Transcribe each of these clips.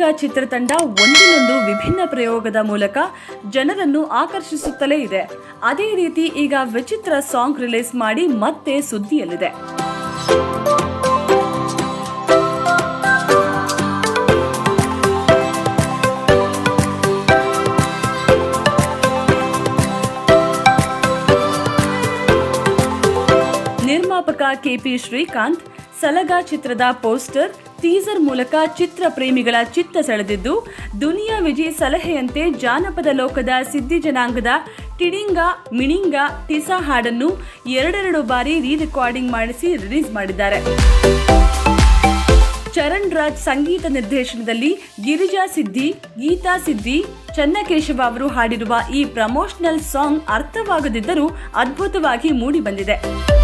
ಸಲಗ ಚಿತ್ರತಂಡ ಒಂದಿನೊಂದು ವಿಭಿನ್ನ ಪ್ರಯೋಗದ ಮೂಲಕ ಜನರನ್ನು ಆಕರ್ಷಿಸುತ್ತಲೇ ಇದೆ ಅದೇ ರೀತಿ ಈಗ ವಿಚಿತ್ರ ಸಾಂಗ್ ರಿಲೀಸ್ ಮಾಡಿ ಮತ್ತೆ ಸುದ್ದಿಯಲ್ಲಿದೆ ನಿರ್ಮಾಪಕ ಕೆಪಿ ಶ್ರೀಕಾಂತ್ ಸಲಗ ಚಿತ್ರದ ಪೋಸ್ಟರ್ ಟೀಸರ್ ಮೂಲಕ ಚಿತ್ರ ಪ್ರೇಮಿಗಳ ಚಿತ್ತ ಸೆಳೆದಿದ್ದು ದುನಿಯಾ ವಿಜಯ್ ಸಲಹೆಯಂತೆ ಜಾನಪದ ಲೋಕದ ಸಿದ್ಧಿ ಜನಾಂಗದ ಟಿಡಿಂಗ ಮಿಣಿಂಗ ಟಿಸಾ ಹಾಡನ್ನು ಎರಡೆರಡು ಬಾರಿ ರೀ ರೆಕಾರ್ಡಿಂಗ್ ಮಾಡಿಸಿ ರಿಲೀಸ್ ಮಾಡಿದ್ದಾರೆ ಚರಣ್ ರಾಜ್ ಸಂಗೀತ ನಿರ್ದೇಶನದಲ್ಲಿ ಗಿರಿಜಾ ಸಿದ್ದಿ ಗೀತಾ ಸಿದ್ದಿ ಚನ್ನಕೇಶವ ಅವರು ಹಾಡಿರುವ ಈ ಪ್ರಮೋಷನಲ್ ಸಾಂಗ್ ಅರ್ಥವಾಗದಿದ್ದರೂ ಅದ್ಭುತವಾಗಿ ಮೂಡಿಬಂದಿದೆ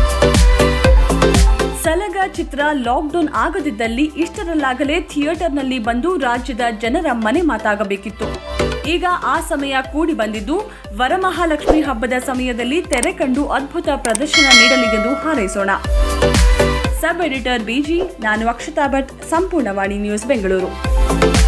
ಸಲಗ ಚಿತ್ರ ಲಾಕ್ಡೌನ್ ಆಗದಿದ್ದಲ್ಲಿ ಇಷ್ಟರಲ್ಲಾಗಲೇ ಥಿಯೇಟರ್ನಲ್ಲಿ ಬಂದು ರಾಜ್ಯದ ಜನರ ಮನೆ ಮಾತಾಗಬೇಕಿತ್ತು ಈಗ ಆ ಸಮಯ ಕೂಡಿ ಬಂದಿದ್ದು ವರಮಹಾಲಕ್ಷ್ಮಿ ಹಬ್ಬದ ಸಮಯದಲ್ಲಿ ತೆರೆ ಕಂಡು ಅದ್ಭುತ ಪ್ರದರ್ಶನ ನೀಡಲಿ ಎಂದು ಹಾರೈಸೋಣ ಸಬ್ ಎಡಿಟರ್ ಬಿಜಿ ನಾನು ಅಕ್ಷತಾ ಭಟ್ ಸಂಪೂರ್ಣವಾಣಿ ನ್ಯೂಸ್ ಬೆಂಗಳೂರು